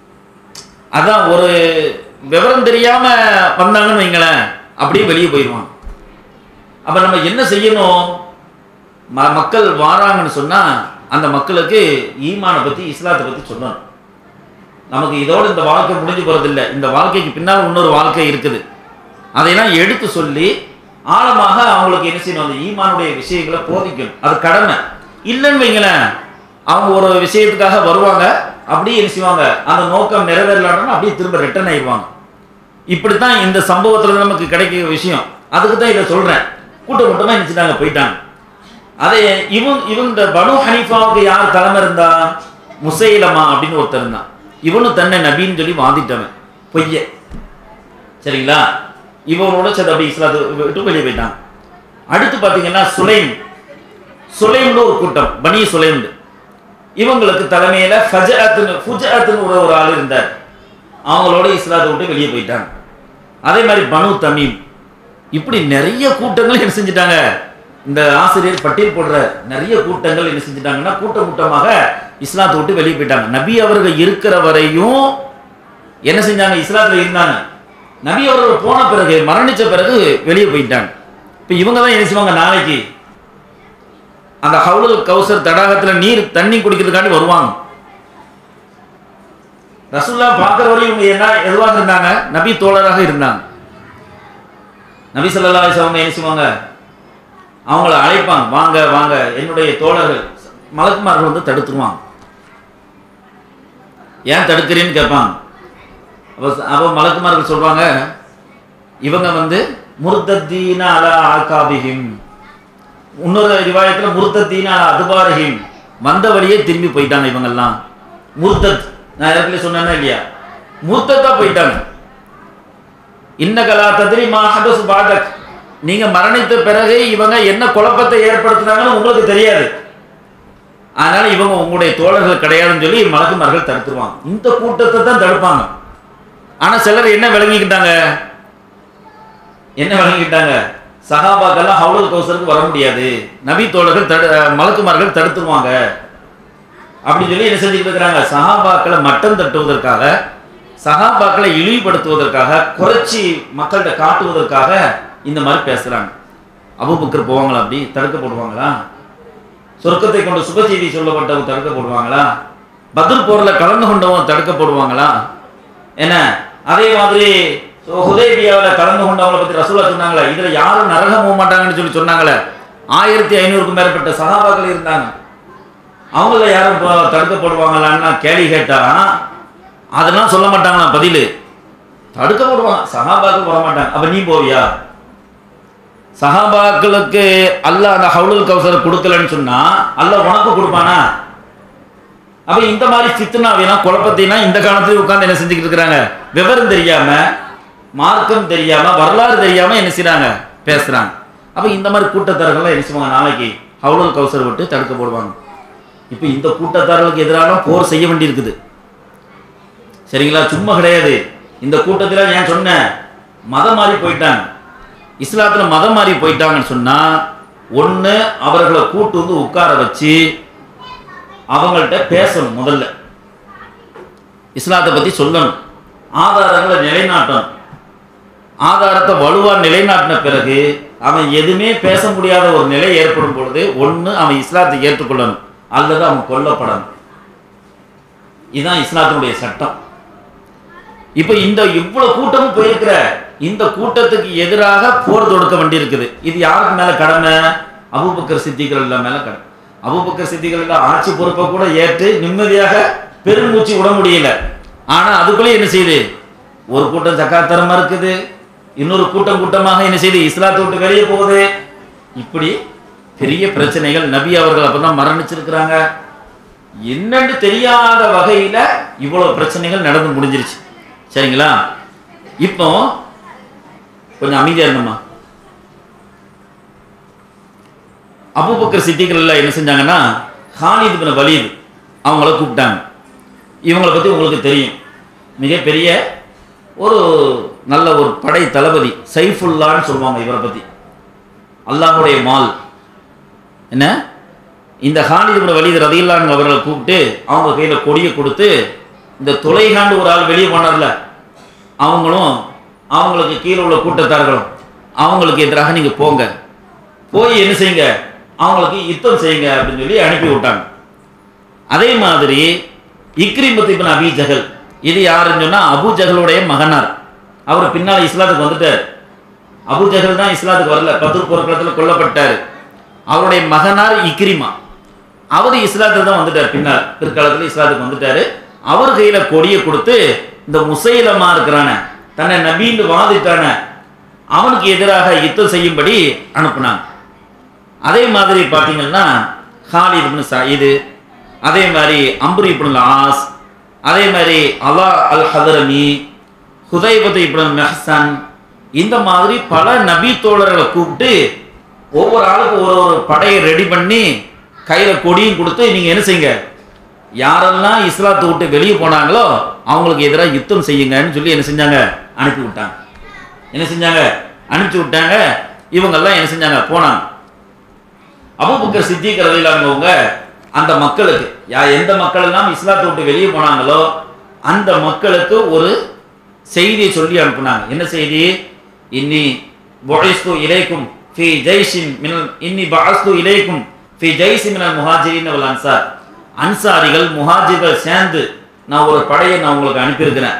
அதான் ஒரு விவரம் தெரியாம வந்தாங்கன்னு வைங்களேன் அப்படியே வெளியே போயிடுவாங்க அப்ப நம்ம என்ன செய்யணும் ம- மக்கள் வாராங்கன்னு சொன்னா அந்த மக்களுக்கு ஈமானை பத்தி இஸ்லாத்தை பத்தி சொல்லணும் நமக்கு இதோட இந்த வாழ்க்கை முடிஞ்சு போறதில்லை இந்த வாழ்க்கைக்கு பின்னால் இன்னொரு வாழ்க்கை இருக்குது அதையெல்லாம் எடுத்து சொல்லி ஆழமாக அவங்களுக்கு என்ன செய்யணும் அந்த ஈமானுடைய விஷயங்களை போதிக்கணும் அது கடமை இல்லைன்னு வைங்களேன் அவங்க ஒரு விஷயத்துக்காக வருவாங்க அப்படியே என்ன செய்வாங்க அந்த நோக்கம் நிறைவேறலான்னு அப்படியே திரும்ப ரிட்டர்ன் ஆயிடுவாங்க இப்படித்தான் இந்த சம்பவத்துல நமக்கு கிடைக்கிற விஷயம் அதுக்கு தான் இதை சொல்றேன் கூட்டம் கூட்டமா நினைச்சுட்டாங்க போயிட்டாங்க அதை இவன் இவன் இந்த பனு ஹனீஃபாவுக்கு யார் தலைமை இருந்தா முசைலமா அப்படின்னு ஒருத்தர் இருந்தான் இவனும் தன்னை நபின்னு சொல்லி வாதிட்டவன் பொய்ய சரிங்களா இவனோட சேர்ந்து அப்படி இஸ்லாத்தை விட்டு வெளியே போயிட்டான் அடுத்து பார்த்தீங்கன்னா சுலைம் சுலைம்னு ஒரு கூட்டம் பனி சுலைம் இவங்களுக்கு தலைமையில ஃபஜஅத்துன்னு ஃபுஜஅத்துன்னு ஒரு ஒரு ஆள் இருந்தார் அவங்களோட இஸ்லாத்தை விட்டு வெளியே போயிட்டாங்க அதே மாதிரி பனு தமீம் இப்படி நிறைய கூட்டங்கள் என்ன செஞ்சுட்டாங்க இந்த ஆசிரியர் பட்டியல் போடுற நிறைய கூட்டங்கள் என்ன செஞ்சுட்டாங்கன்னா கூட்டம் கூட்டமாக இஸ்லாத்தை விட்டு வெளியே போயிட்டாங்க நபி அவர்கள் இருக்கிற வரையும் என்ன செஞ்சாங்க இஸ்லாத்துல இருந்தாங்க நபி அவர்கள் போன பிறகு மரணிச்ச பிறகு வெளியே போயிட்டாங்க இப்போ இவங்க தான் என்ன செய்வாங்க நாளைக்கு அந்த ஹவுலுல் கௌசர் தடாகத்துல நீர் தண்ணி குடிக்கிறதுக்காண்டி வருவாங்க ரசூல்லா பார்க்குற வரையும் இவங்க என்ன எதுவாக இருந்தாங்க நபி தோழராக இருந்தாங்க நபி ஸல்லல்லாஹு அலைஹி வஸல்லம் என்ன செய்வாங்க அவங்கள அழைப்பாங்க வாங்க வாங்க என்னுடைய தோழர்கள் மலக்குமார்கள் வந்து தடுத்துருவாங்க ஏன் தடுக்கிறேன்னு கேட்பாங்க அப்போ அப்போ மலக்குமார்கள் சொல்வாங்க இவங்க வந்து முர்தத்தீன அலா ஆகாபிஹிம் இன்னொரு ரிவாயத்தில் முர்தத்தீன அலா அதுபாரஹிம் வந்த வழியே திரும்பி போயிட்டாங்க இவங்கெல்லாம் முர்தத் நான் ஏற்கனவே சொன்னேன்னா இல்லையா முர்தத்தா போயிட்டாங்க இன்னகலா தத்ரி மா ஹதஸ் பாதக் நீங்க மரணித்த பிறகு இவங்க என்ன குழப்பத்தை ஏற்படுத்தினாங்கன்னு உங்களுக்கு தெரியாது அதனால இவங்க உங்களுடைய தோழர்கள் கிடையாதுன்னு சொல்லி மலக்குமார்கள் தடுத்துருவாங்க இந்த கூட்டத்தை தான் தடுப்பாங்க ஆனா சிலர் என்ன விளங்கிக்கிட்டாங்க என்ன விளங்கிக்கிட்டாங்க சகாபாக்கெல்லாம் ஹவுலுல் கௌசருக்கு வர முடியாது நபி தோழர்கள் தடு மலக்குமார்கள் தடுத்துருவாங்க அப்படின்னு சொல்லி என்ன செஞ்சுட்டு இருக்கிறாங்க சகாபாக்களை மட்டம் தட்டுவதற்காக சகாபாக்களை இழிவுபடுத்துவதற்காக குறைச்சி மக்கள்கிட்ட காட்டுவதற்காக இந்த மாதிரி பேசுறாங்க அபுபக்கர் போவாங்களா அப்படி தடுக்கப்படுவாங்களா சொர்க்கத்தை கொண்டு சுப செய்தி சொல்லப்பட்டவங்க தடுக்கப்படுவாங்களா பத்ர் போர்ல கலந்து கொண்டவங்க தடுக்கப்படுவாங்களா என்ன அதே மாதிரி ஹுதைபியாவில் கலந்து கொண்டவங்களை பத்தி ரசூலா சொன்னாங்களே இதுல யாரும் நரகம் போக மாட்டாங்கன்னு சொல்லி சொன்னாங்களே ஆயிரத்தி ஐநூறுக்கும் மேற்பட்ட சகாபாக்கள் இருந்தாங்க அவங்கள யாரும் இப்போ தடுக்கப்படுவாங்களான்னா கேள்வி கேட்டா அதெல்லாம் சொல்ல மாட்டாங்களாம் பதில் தடுக்கப்படுவாங்க சகாபாக்கள் போக மாட்டாங்க அப்ப நீ போவியா சஹாபாக்களுக்கு அல்லாஹ் அந்த ஹவுலுல் கௌசரை கொடுக்கலன்னு சொன்னா அல்லாஹ் உனக்கு கொடுப்பானா அப்ப இந்த மாதிரி ஃபித்னாவினா குழப்பத்தினா இந்த காலத்துல உட்கார்ந்து என்ன செஞ்சுக்கிட்டு இருக்கிறாங்க விவரம் தெரியாம மார்க்கம் தெரியாம வரலாறு தெரியாம என்ன செய்றாங்க பேசுறாங்க அப்ப இந்த மாதிரி கூட்டத்தார்கள்லாம் என்ன செய்வாங்க நாளைக்கு ஹவுலுல் கௌசர் விட்டு தடுக்க போடுவாங்க இப்போ இந்த கூட்டத்தார்களுக்கு எதிராக போர் செய்ய வேண்டியிருக்குது சரிங்களா சும்மா கிடையாது இந்த கூட்டத்தில் ஏன் சொன்னேன் மதம் மாறி போயிட்டாங்க இஸ்லாத்துல மதம் மாறி போயிட்டாங்கன்னு சொன்னா ஒண்ணு அவர்களை கூட்டு வந்து உட்கார வச்சு அவங்கள்ட்ட பேசணும் முதல்ல இஸ்லாத்தை பத்தி சொல்லணும் ஆதாரங்களை நிலைநாட்டணும் ஆதாரத்தை வலுவா நிலைநாட்டின பிறகு அவன் எதுவுமே பேச முடியாத ஒரு நிலை ஏற்படும் பொழுது ஒண்ணு அவன் இஸ்லாத்தை ஏற்றுக்கொள்ளணும் அல்லது அவன் கொல்லப்படணும் இதுதான் இஸ்லாத்தினுடைய சட்டம் இப்ப இந்த இவ்வளவு கூட்டமும் போயிருக்கிற இந்த கூட்டத்துக்கு எதிராக போர் தொடுக்க வேண்டியிருக்குது இது யாருக்கு மேல கடமை அபூபக்கர் சித்திகள் எல்லாம் மேல கடமை அபூபக்கர் சித்திகள் எல்லாம் ஆட்சி பொறுப்பை கூட ஏற்று நிம்மதியாக பெருமூச்சு விட முடியல ஆனா அதுக்குள்ளே என்ன செய்யுது ஒரு கூட்டம் ஜக்காத் தர மறுக்குது இன்னொரு கூட்டம் கூட்டமாக என்ன செய்யுது இஸ்லாத்தை விட்டு வெளியே போகுது இப்படி பெரிய பிரச்சனைகள் நபி அவர்கள் அப்பதான் மரணிச்சிருக்கிறாங்க என்னன்னு தெரியாத வகையில இவ்வளவு பிரச்சனைகள் நடந்து முடிஞ்சிருச்சு சரிங்களா இப்போ கொஞ்சம் அமைதியா இருந்தம்மா அபூபக்கர் சித்திகள் எல்லாம் என்ன செஞ்சாங்கன்னா ஹாலித் பின் வலீத் அவங்கள கூப்பிட்டாங்க இவங்களை பத்தி உங்களுக்கு தெரியும் மிகப்பெரிய ஒரு நல்ல ஒரு படை தளபதி சைஃபுல்லான்னு சொல்லுவாங்க இவரை பத்தி அல்லாஹுடைய மால் என்ன இந்த ஹாலித் பின் வலீத் ரதியுல்லான் அவர்களை கூப்பிட்டு அவங்க கையில கொடியை கொடுத்து இந்த துளைகாண்டு ஒரு ஆள் வெளியே போனார்ல அவங்களும் அவங்களுக்கு கீழே உள்ள கூட்டத்தார்களும் அவங்களுக்கு எதிராக நீங்க போங்க போய் என்ன செய்யுங்க அவங்களுக்கு யுத்தம் செய்யுங்க அப்படின்னு சொல்லி அனுப்பி விட்டாங்க அதே மாதிரி இக்ரிமத் இப்னு அபி ஜஹல் இது யாருன்னு சொன்னா அபு ஜஹலுடைய மகனார் அவர் பின்னால் இஸ்லாத்துக்கு வந்துட்டார் அபு ஜஹல் தான் இஸ்லாத்துக்கு வரல பத்ரு போர்க்களத்தில் கொல்லப்பட்டார் அவருடைய மகனார் இக்ரிமா அவர் இஸ்லாத்துக்கு தான் வந்துட்டார் பின்னால் பிற்காலத்தில் இஸ்லாத்துக்கு வந்துட்டாரு அவர் கையில கொடியை கொடுத்து இந்த முசைலமா இருக்கிறான தன்னை நபின்னு வாதிட்டான அவனுக்கு எதிராக யுத்தம் செய்யும்படி அனுப்புனாங்க அதே மாதிரி பார்த்தீங்கன்னா ஹாலித் இப்னு சயீது அதே மாதிரி அம்ரு இப்னு ஆஸ் அதே மாதிரி அலா அல் ஹதரமி ஹுதைபத் இப்னு மெஹசன் இந்த மாதிரி பல நபி தோழர்களை கூப்பிட்டு ஒவ்வொரு ஆளுக்கு ஒரு ஒரு படையை ரெடி பண்ணி கையில் கொடியும் கொடுத்து நீங்கள் என்ன செய்யுங்க யாரெல்லாம் இஸ்லாத்தை விட்டு வெளியே போனாங்களோ அவங்களுக்கு எதிராக யுத்தம் செய்யுங்கன்னு சொல்லி என்ன செஞ்சாங்க அனுப்பி விட்டாங்க என்ன செஞ்சாங்க அனுப்பிச்சு விட்டாங்க இவங்கெல்லாம் என்ன செஞ்சாங்க போனாங்க அபுபக்கர் சித்திக் ரதிலாங்கவங்க அந்த மக்களுக்கு யா எந்த மக்கள் எல்லாம் இஸ்லாத்தை விட்டு வெளியே போனாங்களோ அந்த மக்களுக்கு ஒரு செய்தியை சொல்லி அனுப்புனாங்க என்ன செய்தி இன்னி பொழைஸ்து இலைக்கும் ஃபி ஜெய்ஷின் மினல் இன்னி பாஸ்து இலைக்கும் ஃபி ஜெய்சி மினல் முஹாஜிரின் அவள் அன்சார் அன்சாரிகள் முஹாஜிர்கள் சேர்ந்து நான் ஒரு படையை நான் உங்களுக்கு அனுப்பியிருக்கிறேன்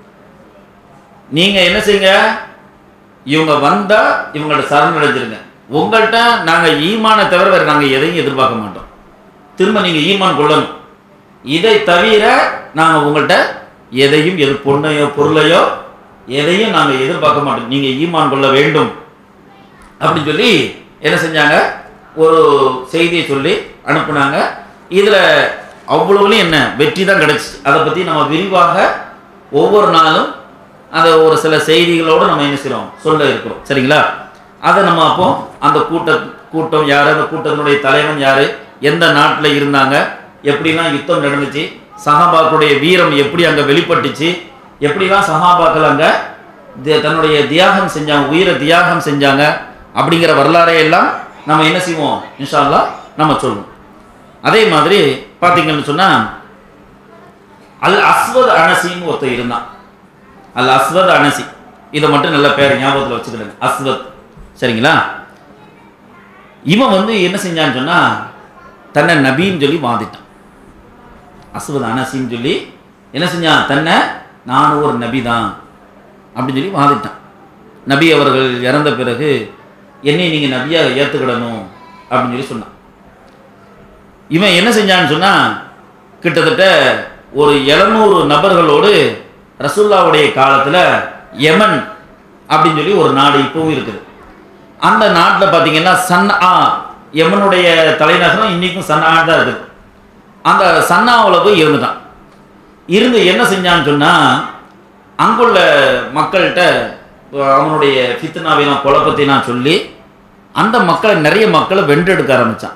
நீங்க என்ன செய்யுங்க இவங்க வந்தா இவங்கள்ட்ட சரணடைஞ்சிருங்க உங்கள்கிட்ட நாங்க ஈமானை தவிர வேற நாங்க எதையும் எதிர்பார்க்க மாட்டோம் திரும்ப நீங்க ஈமான் கொள்ளணும் இதை தவிர நாங்க உங்கள்கிட்ட எதையும் எது பொண்ணையோ பொருளையோ எதையும் நாங்க எதிர்பார்க்க மாட்டோம் நீங்க ஈமான் கொள்ள வேண்டும் அப்படின்னு சொல்லி என்ன செஞ்சாங்க ஒரு செய்தியை சொல்லி அனுப்புனாங்க இதுல அவ்வளவுலையும் என்ன வெற்றி தான் கிடைச்சிச்சு அதை பத்தி நம்ம விரிவாக ஒவ்வொரு நாளும் அதை ஒரு சில செய்திகளோடு நம்ம என்ன செய்றோம் சொல்ல இருக்கிறோம் சரிங்களா அதை நம்ம அப்போ அந்த கூட்ட கூட்டம் யார் அந்த கூட்டத்தினுடைய தலைவன் யாரு எந்த நாட்டில் இருந்தாங்க எப்படிலாம் யுத்தம் நடந்துச்சு சஹாபாக்களுடைய வீரம் எப்படி அங்கே வெளிப்பட்டுச்சு எப்படிலாம் சஹாபாக்கள் அங்கே தி- தன்னுடைய தியாகம் செஞ்சாங்க உயிரை தியாகம் செஞ்சாங்க அப்படிங்கிற வரலாறை எல்லாம் நம்ம என்ன செய்வோம் இன்ஷா அல்லாஹ் நம்ம சொல்லுவோம் அதே மாதிரி பார்த்தீங்கன்னு சொன்னால் அல் அஸ்வத் அனசின்னு ஒருத்தர் இருந்தான் அல் அஸ்வத் அனசி இதை மட்டும் நல்ல பேர் ஞாபகத்தில் வச்சுக்கிடுங்க அஸ்வத் சரிங்களா இவன் வந்து என்ன செஞ்சான்னு சொன்னா தன்னை நபின்னு சொல்லி வாதிட்டான் அஸ்வத் அனசின்னு சொல்லி என்ன செஞ்சான் தன்னை நான் ஒரு நபி தான் அப்படின்னு சொல்லி வாதிட்டான் நபி அவர்கள் இறந்த பிறகு என்னை நீங்கள் நபியாக ஏற்றுக்கிடணும் அப்படின்னு சொல்லி சொன்னான் இவன் என்ன செஞ்சான்னு சொன்னா கிட்டத்தட்ட ஒரு எழுநூறு நபர்களோடு ரசூல்லாவுடைய காலத்தில் யமன் அப்படின்னு சொல்லி ஒரு நாடு இப்பவும் இருக்குது அந்த நாட்டில் பார்த்தீங்கன்னா சன்ஆ யமனுடைய தலைநகரம் இன்னைக்கும் சன்னான்னு தான் இருக்குது அந்த சன்னாவில் போய் இருந்துட்டான் இருந்து என்ன செஞ்சான்னு சொன்னால் அங்குள்ள மக்கள்கிட்ட அவனுடைய ஃபித்னாவையும் குழப்பத்தையும் சொல்லி அந்த மக்களை நிறைய மக்களை வென்றெடுக்க ஆரம்பிச்சான்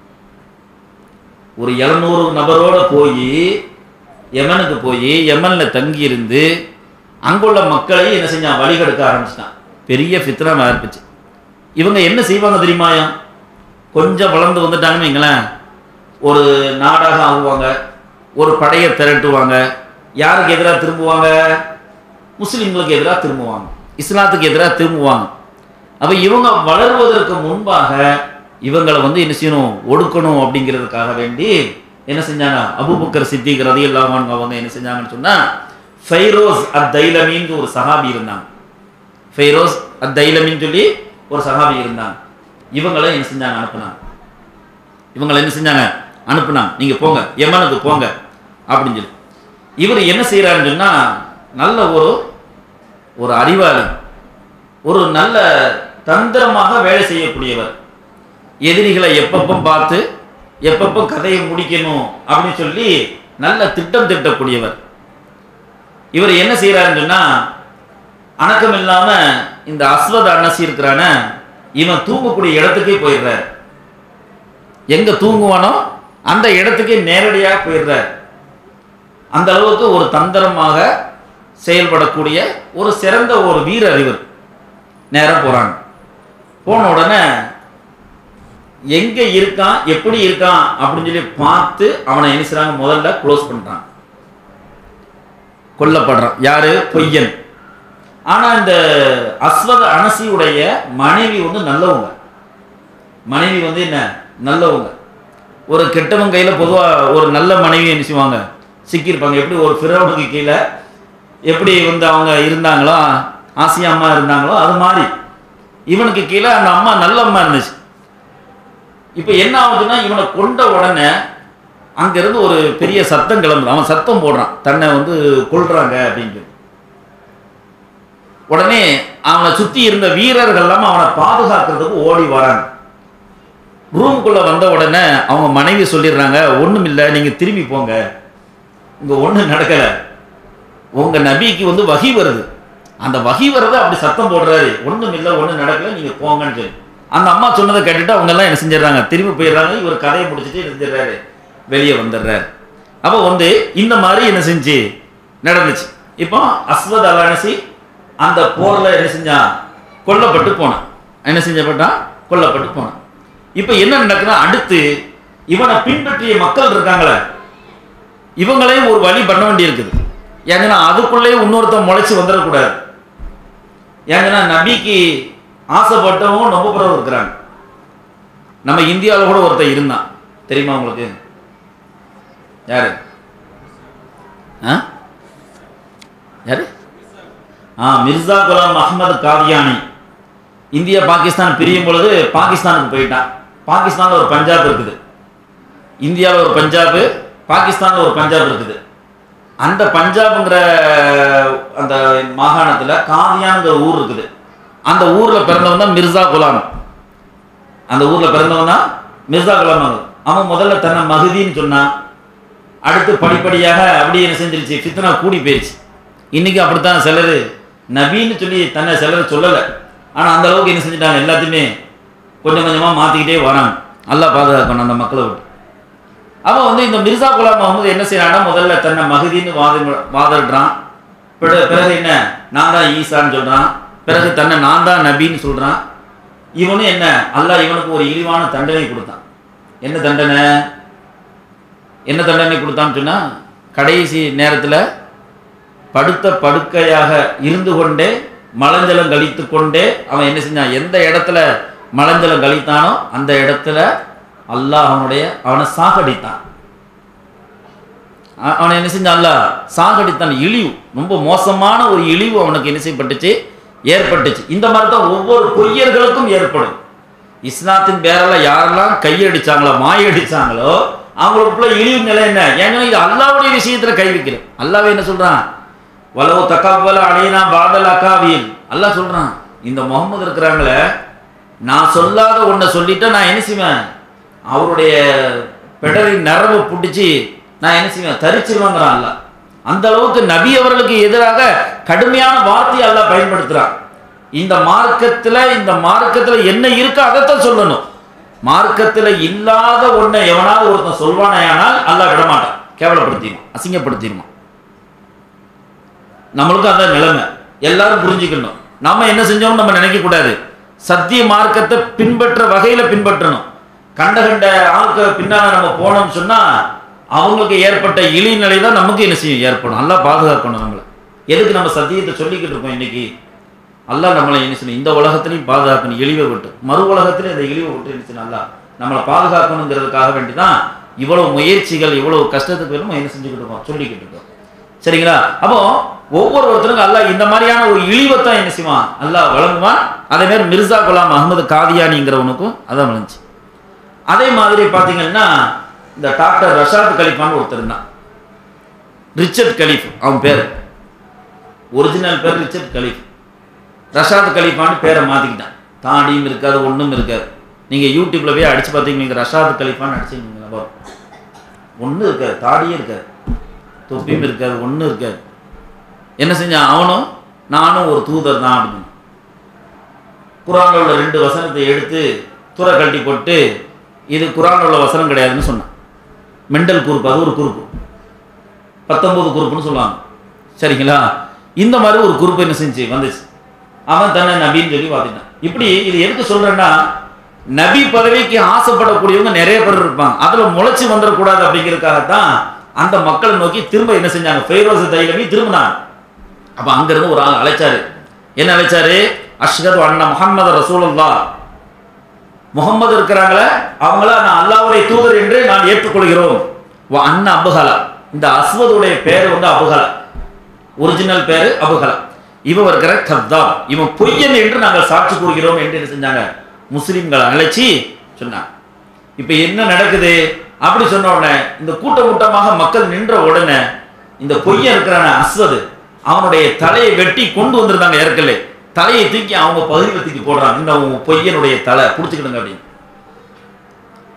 ஒரு எழுநூறு நபரோட போய் யமனுக்கு போய் யமன்ல தங்கி இருந்து அங்குள்ள மக்களை என்ன செஞ்சான் வழிகெடுக்க ஆரம்பிச்சிட்டான் பெரிய ஃபித்னா ஆரம்பிச்சு இவங்க என்ன செய்வாங்க தெரியுமாயா கொஞ்சம் வளர்ந்து வந்துட்டாங்கன்னு வைங்களேன் ஒரு நாடாக ஆகுவாங்க ஒரு படையை திரட்டுவாங்க யாருக்கு எதிராக திரும்புவாங்க முஸ்லிம்களுக்கு எதிராக திரும்புவாங்க இஸ்லாத்துக்கு எதிராக திரும்புவாங்க அப்போ இவங்க வளருவதற்கு முன்பாக இவங்களை வந்து என்ன செய்யணும் ஒடுக்கணும் அப்படிங்கிறதுக்காக வேண்டி என்ன செஞ்சாங்க அபூபக்கர் சித்திக் ரதி அவங்க என்ன செஞ்சாங்கன்னு சொன்னா ஃபைரோஸ் அத் தைலமின்னு ஒரு சஹாபி இருந்தாங்க ஃபைரோஸ் அத் தைலமின்னு சொல்லி ஒரு சஹாபி இருந்தாங்க இவங்களை என்ன செஞ்சாங்க அனுப்புனாங்க இவங்களை என்ன செஞ்சாங்க அனுப்புனாங்க நீங்க போங்க யமனுக்கு போங்க அப்படின்னு சொல்லி இவர் என்ன செய்யறாருன்னு சொன்னா நல்ல ஒரு ஒரு அறிவாளி ஒரு நல்ல தந்திரமாக வேலை செய்யக்கூடியவர் எதிரிகளை எப்பப்போ பார்த்து எப்பப்போ கதையை முடிக்கணும் அப்படின்னு சொல்லி நல்ல திட்டம் திட்டக்கூடியவர் இவர் என்ன செய்யறாருன்னு சொன்னா அணக்கம் இல்லாம இந்த அஸ்வத அனசி இருக்கிறான இவன் தூங்கக்கூடிய இடத்துக்கே போயிடுறார் எங்க தூங்குவானோ அந்த இடத்துக்கே நேரடியாக போயிடுறார் அந்த அளவுக்கு ஒரு தந்திரமாக செயல்படக்கூடிய ஒரு சிறந்த ஒரு வீரர் இவர் நேரம் போறாங்க போன உடனே எங்க இருக்கான் எப்படி இருக்கான் அப்படின்னு சொல்லி பார்த்து அவனை என்ன செய்றாங்க முதல்ல க்ளோஸ் பண்றான் கொல்லப்படுறான் யாரு பொய்யன் ஆனா இந்த அஸ்வத அனசியுடைய மனைவி வந்து நல்லவங்க மனைவி வந்து என்ன நல்லவங்க ஒரு கெட்டவன் கையில பொதுவா ஒரு நல்ல மனைவி என்ன செய்வாங்க சிக்கியிருப்பாங்க எப்படி ஒரு ஃபிரௌனுக்கு கீழே எப்படி வந்து அவங்க இருந்தாங்களோ ஆசியா அம்மா இருந்தாங்களோ அது மாதிரி இவனுக்கு கீழே அந்த அம்மா நல்ல அம்மா இருந்துச்சு இப்போ என்ன ஆகுதுன்னா இவனை கொண்ட உடனே அங்கிருந்து ஒரு பெரிய சத்தம் கிளம்புது அவன் சத்தம் போடுறான் தன்னை வந்து கொல்றாங்க அப்படின்னு சொல்லி உடனே அவனை சுத்தி இருந்த வீரர்கள் எல்லாம் அவனை பாதுகாக்கிறதுக்கு ஓடி வராங்க ரூமுக்குள்ள வந்த உடனே அவங்க மனைவி சொல்லிடுறாங்க ஒண்ணும் இல்லை நீங்க திரும்பி போங்க இங்க ஒண்ணும் நடக்கல உங்க நபிக்கு வந்து வகி வருது அந்த வகி வரத அப்படி சத்தம் போடுறாரு ஒண்ணும் இல்லை ஒண்ணும் நடக்கல நீங்க போங்கன்னு சொல்லி அந்த அம்மா சொன்னதை கேட்டுட்டு அவங்க எல்லாம் என்ன செஞ்சிடறாங்க திரும்பி போயிடுறாங்க இவர் கதையை முடிச்சுட்டு என்ன செஞ்சிடறாரு வெளியே வந்துடுறாரு அப்போ வந்து இந்த மாதிரி என்ன செஞ்சு நடந்துச்சு இப்போ அஸ்வத் அலானசி அந்த போர்ல என்ன செஞ்சான் கொல்லப்பட்டு போனான் என்ன செஞ்சப்பட்டான் கொல்லப்பட்டு போனான் இப்போ என்ன நடக்குதுன்னா அடுத்து இவனை பின்பற்றிய மக்கள் இருக்காங்களே இவங்களையும் ஒரு வழி பண்ண வேண்டி இருக்குது ஏங்கன்னா அதுக்குள்ளேயே இன்னொருத்தன் முளைச்சி வந்துடக்கூடாது ஏங்கன்னா நபிக்கு ஆசைப்பட்டவங்க ரொம்ப பிறகு இருக்கிறாங்க நம்ம இந்தியாவில் கூட ஒருத்தன் இருந்தான் தெரியுமா உங்களுக்கு யாரு ஆ யாரு ஆ மிர்சா குலாம் அஹ்மது காதியானி இந்தியா பாகிஸ்தான் பிரியும் பொழுது பாகிஸ்தானுக்கு போயிட்டான் பாகிஸ்தானில் ஒரு பஞ்சாப் இருக்குது இந்தியாவில் ஒரு பஞ்சாப் பாகிஸ்தானில் ஒரு பஞ்சாப் இருக்குது அந்த பஞ்சாப்ங்கிற அந்த மாகாணத்தில் காதியான்ங்கிற ஊர் இருக்குது அந்த ஊரில் பிறந்தவன் தான் மிர்சா குலாம் அந்த ஊரில் பிறந்தவன் தான் மிர்சா குலாம் அவன். அவன் முதல்ல தன்னை மகுதின்னு சொன்னான் அடுத்து படிப்படியாக அப்படியே என்ன செஞ்சிருச்சு ஃபித்னா கூடி போயிடுச்சு இன்னைக்கு அப்படித்தான் சிலர் நபின்னு சொல்லி தன்னை சிலர் சொல்லலை ஆனால் அந்த அளவுக்கு என்ன செஞ்சுட்டாங்க எல்லாத்தையுமே கொஞ்சம் கொஞ்சமாக மாற்றிக்கிட்டே வராங்க நல்லா பாதுகாக்கணும் அந்த மக்களை விட்டு அவன் வந்து இந்த மிர்சா குலாம் முகமது என்ன செய்யறான்னா முதல்ல தன்னை மகுதின்னு வாத வாதிடுறான் பிற- பிறகு என்ன நான் தான் ஈசான்னு சொல்றான் பிறகு தன்னை நான் தான் நபின்னு சொல்றான் இவனும் என்ன அல்லாஹ் இவனுக்கு ஒரு இழிவான தண்டனை கொடுத்தான் என்ன தண்டனை என்ன தண்டனை கொடுத்தான்னு சொன்னா கடைசி நேரத்தில் படுத்த படுக்கையாக இருந்து கொண்டே மலஞ்சலம் கழித்து கொண்டே அவன் என்ன செஞ்சான் எந்த இடத்துல மலஞ்சலம் கழித்தானோ அந்த இடத்துல அல்லாஹ் அவனுடைய அவனை சாகடித்தான் அ- அவனை என்ன செஞ்சான் அல்லாஹ் சாகடித்தான் இழிவு ரொம்ப மோசமான ஒரு இழிவு அவனுக்கு என்ன செய்யப்பட்டுச்சு ஏற்பட்டுச்சு இந்த மாதிரி தான் ஒவ்வொரு பொய்யர்களுக்கும் ஏற்படும் இஸ்லாத்தின் பேரால யாரெல்லாம் கையடிச்சாங்களோ மாயடிச்சாங்களோ அவங்களுக்குள்ள இழிவு நிலை என்ன ஏன்னா இது அல்லாவுடைய விஷயத்துல கை வைக்கிறேன் அல்லாவே என்ன சொல்றான் வலவு தக்காவல அடையினா பாதல் அக்காவியில் அல்லாஹ் சொல்றான் இந்த முகமது இருக்கிறாங்களே நான் சொல்லாத ஒன்றை சொல்லிட்டா நான் என்ன செய்வேன் அவருடைய பெடரின் நரம்பு பிடிச்சி நான் என்ன செய்வேன் தரிச்சிருவாங்கிறான் அல்லாஹ் அந்த அளவுக்கு நபி அவர்களுக்கு எதிராக கடுமையான வார்த்தையை அல்லாஹ் பயன்படுத்துறான் இந்த மார்க்கத்துல இந்த மார்க்கத்துல என்ன இருக்கோ அதைத்தான் சொல்லணும் மார்க்கத்துல இல்லாத ஒன்றை எவனாவது ஒருத்தன் சொல்வானேயானால் அல்லாஹ் விடமாட்டான் கேவலப்படுத்திடுவான் அசிங்கப்படுத்திடுவான் நம்மளுக்கும் அதான் நிலைமை எல்லாரும் புரிஞ்சுக்கணும் நம்ம என்ன செஞ்சோம் நம்ம நினைக்க கூடாது சத்திய மார்க்கத்தை பின்பற்ற வகையில பின்பற்றணும் கண்ட கண்ட ஆட்க பின்னால நம்ம போனோம்னு சொன்னா அவங்களுக்கு ஏற்பட்ட இழிநிலை தான் நமக்கு என்ன செய்யும் ஏற்படும் நல்லா பாதுகாக்கணும் நம்மளை எதுக்கு நம்ம சத்தியத்தை சொல்லிக்கிட்டு இருக்கோம் இன்னைக்கு அல்லாஹ் நம்மளை என்ன செய்யணும் இந்த உலகத்திலையும் பாதுகாக்கணும் இழிவை விட்டு மறு உலகத்திலையும் அந்த இழிவை விட்டு என்ன செய்யணும் அல்லாஹ் நம்மளை பாதுகாக்கணுங்கிறதுக்காக வேண்டி தான் இவ்வளவு முயற்சிகள் இவ்வளவு கஷ்டத்துக்கு நம்ம என்ன செஞ்சுக்கிட்டு இருக்கோம் சொல்லிக்கிட்டு இருக்கோம் சரிங்களா அப்போ ஒவ்வொருத்தருக்கும் அல்லாஹ் இந்த மாதிரியான ஒரு இழிவைத்தான் என்ன செய்வான் அல்லாஹ் வழங்குவான் அதே மாதிரி மிர்சா குலாம் அகமது காதியானிங்கிறவனுக்கும் அதான் விளைஞ்சி அதே மாதிரி பார்த்தீங்கன்னா இந்த டாக்டர் ரஷாத் கலிஃபான்னு ஒருத்தர் இருந்தான் ரிச்சர்ட் கலீஃப் அவன் பேர் ஒரிஜினல் பேர் ரிச்சர்ட் கலீஃப் ரஷாத் கலீஃபான்னு பேரை மாற்றிக்கிட்டான் தாடியும் இருக்காது ஒன்றும் இருக்காது நீங்கள் யூடியூப்பில் போய் அடித்து பார்த்தீங்க நீங்கள் ரஷாத் கலீஃபான்னு அடிச்சிங்களா வரும் ஒன்றும் இருக்காது தாடியே இருக்காது தொப்பியும் இருக்காது ஒன்றும் இருக்காது என்ன செஞ்சான் அவனும் நானும் ஒரு தூதர் தான் அப்படின்னு குரானில் உள்ள ரெண்டு வசனத்தை எடுத்து துற கழட்டி போட்டு இது குரானில் உள்ள வசனம் கிடையாதுன்னு சொன்னான் மெண்டல் குறுப்பு அது ஒரு குறுப்பு பத்தொன்பது குறுப்புன்னு சொல்லுவாங்க சரிங்களா இந்த மாதிரி ஒரு குறுப்பு என்ன செஞ்சு வந்துச்சு அவன் தன்னை நபின்னு சொல்லி வாதிட்டான் இப்படி இது எதுக்கு சொல்றேன்னா நபி பதவிக்கு ஆசைப்படக்கூடியவங்க நிறைய பேர் இருப்பாங்க அதுல முளைச்சு வந்துடக்கூடாது அப்படிங்கிறதுக்காகத்தான் அந்த மக்களை நோக்கி திரும்ப என்ன செஞ்சாங்க ஃபைரோஸ் தைலமி திரும்பினாங்க அப்ப அங்கிருந்து ஒரு ஆள் அழைச்சாரு என்ன அழைச்சாரு அஷ்ஹது அண்ணா முஹம்மது ரசூலுல்லா முகம்மது இருக்கிறாங்களே அவங்கள நான் அல்லாஹ்வுடைய தூதர் என்று நான் ஏற்றுக்கொள்கிறோம் வ அண்ணா அபுகலா இந்த அஸ்வதுடைய பேர் வந்து அபுகலா ஒரிஜினல் பேரு அபுகலா இவன் இருக்கிற கத்தாப் இவன் பொய்யன் என்று நாங்கள் சாட்சி கூறுகிறோம் என்று என்ன செஞ்சாங்க முஸ்லிம்களை அழைச்சி சொன்னாங்க இப்போ என்ன நடக்குது அப்படி சொன்ன உடனே இந்த கூட்டம் கூட்டமாக மக்கள் நின்ற உடனே இந்த பொய்யன் இருக்கிறான அஸ்வது அவனுடைய தலையை வெட்டி கொண்டு வந்திருந்தாங்க ஏற்கனவே தலையை தூக்கி அவங்க பகுதியில் தூக்கி போடுறாங்க இந்த உங்க பொய்யனுடைய தலை பிடிச்சிக்கிடுங்க அப்படின்னு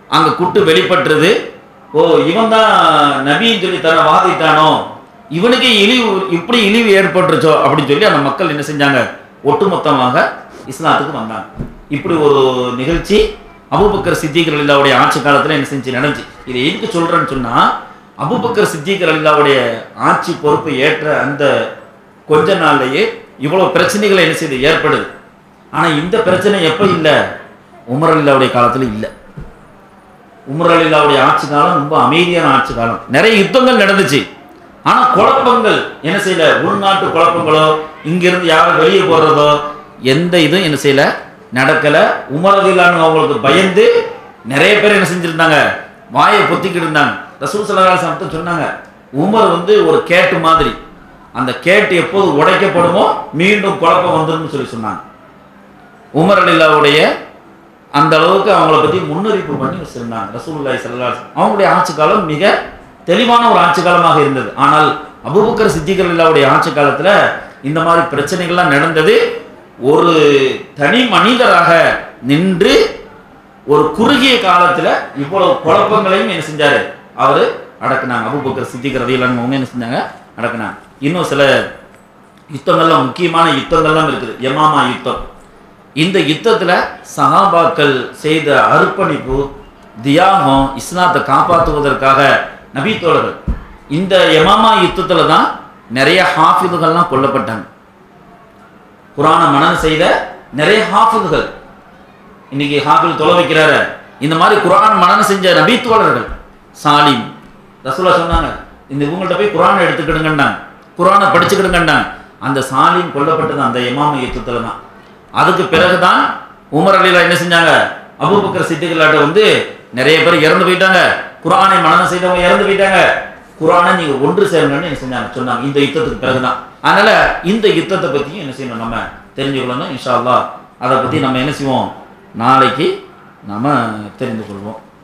அங்க குட்டு வெளிப்பட்டுறது ஓ இவன் தான் நபின்னு சொல்லி தன்னை வாதிட்டானோ இவனுக்கே இழிவு இப்படி இழிவு ஏற்பட்டுருச்சோ அப்படின்னு சொல்லி அந்த மக்கள் என்ன செஞ்சாங்க ஒட்டுமொத்தமாக இஸ்லாத்துக்கு வந்தாங்க இப்படி ஒரு நிகழ்ச்சி அபூபக்கர் சித்திகர் அலில்லாவுடைய ஆட்சி காலத்துல என்ன செஞ்சு நடந்துச்சு இதை எதுக்கு சொல்றேன்னு சொன்னா அபூபக்கர் சித்திகர் அலில்லாவுடைய ஆட்சி பொறுப்பை ஏற்ற அந்த கொஞ்ச நாள்லயே இவ்வளவு பிரச்சனைகள் என்ன செய்து ஏற்படுது ஆனா இந்த பிரச்சனை எப்ப இல்ல உமர் அலில்லாவுடைய காலத்துல இல்ல உமர் அலில்லாவுடைய ஆட்சி காலம் ரொம்ப அமைதியான ஆட்சி காலம் நிறைய யுத்தங்கள் நடந்துச்சு ஆனா குழப்பங்கள் என்ன செய்யல உள்நாட்டு குழப்பங்களோ இங்கிருந்து யாரும் வெளியே போறதோ எந்த இதுவும் என்ன செய்யல நடக்கல உமர் அலில்லான்னு அவங்களுக்கு பயந்து நிறைய பேர் என்ன செஞ்சிருந்தாங்க வாயை பொத்திக்கிட்டு இருந்தாங்க ரசூல் சல்லல்லாஹு அலைஹி வஸல்லம் சொன்னாங்க உமர் வந்து ஒரு கேட்டு மாதிரி அந்த கேட்டு எப்போது உடைக்கப்படுமோ மீண்டும் குழப்பம் வந்துரும்னு சொல்லி சொன்னாங்க உமர் அலில்லாவுடைய அந்த அளவுக்கு அவங்கள பத்தி முன்னறிவிப்பு பண்ணி வச்சிருந்தாங்க ரசூலுல்லாஹி ஸல்லல்லாஹு அலைஹி வஸல்லம் அவங்களுடைய ஆட்சி காலம் மிக தெளிவான ஒரு ஆட்சி காலமாக இருந்தது ஆனால் அபூபக்கர் சித்திகர் அல்லாவுடைய ஆட்சி காலத்துல இந்த மாதிரி பிரச்சனைகள்லாம் நடந்தது ஒரு தனி மனிதராக நின்று ஒரு குறுகிய காலத்துல இவ்வளவு குழப்பங்களையும் என்ன செஞ்சாரு அவரு அடக்குனாங்க அபூபக்கர் சித்திகர் ரதியல்லாஹு அவங்க என்ன செஞ்சாங்க அடக்குனாங்க இன்னும் சில யுத்தங்கள்லாம் முக்கியமான யுத்தங்கள்லாம் இருக்குது யமாமா யுத்தம் இந்த யுத்தத்துல சஹாபாக்கள் செய்த அர்ப்பணிப்பு தியாகம் இஸ்லாத்தை காப்பாற்றுவதற்காக நபித்தோழர்கள் இந்த யமாமா யுத்தத்துல தான் நிறைய ஹாஃபிதுகள்லாம் கொல்லப்பட்டாங்க குரானை மனனம் செய்த நிறைய ஹாஃபிதுகள் இன்னைக்கு ஹாஃபில் தொலை வைக்கிறாரு இந்த மாதிரி குரான் மனனம் செஞ்ச நபித்தோழர்கள் சாலிம் ரசூலா சொன்னாங்க இந்த இவங்கள்ட்ட போய் குரானை எடுத்துக்கிடுங்கன்னாங்க குரானை படிச்சுக்கிடுங்கன்னாங்க அந்த சாலிம் கொல்லப்பட்டது அந்த இமாம யுத்தத்துல தான் அதுக்கு பிறகுதான் உமர் அலிலா என்ன செஞ்சாங்க அபூபக்கர் சித்திகளாட்ட வந்து நிறைய பேர் இறந்து போயிட்டாங்க குரானை மனனம் செய்தவங்க இறந்து போயிட்டாங்க குரானை நீங்க ஒன்று சேருங்கன்னு என்ன செஞ்சாங்க சொன்னாங்க இந்த யுத்தத்துக்கு பிறகுதான் அதனால இந்த யுத்தத்தை பத்தியும் என்ன செய்யணும் நம்ம தெரிஞ்சுக்கொள்ளணும் இன்ஷா அல்லாஹ் அதை பத்தி நம்ம என்ன செய்வோம் நாளைக்கு நாம தெரிந்து கொள்வோம்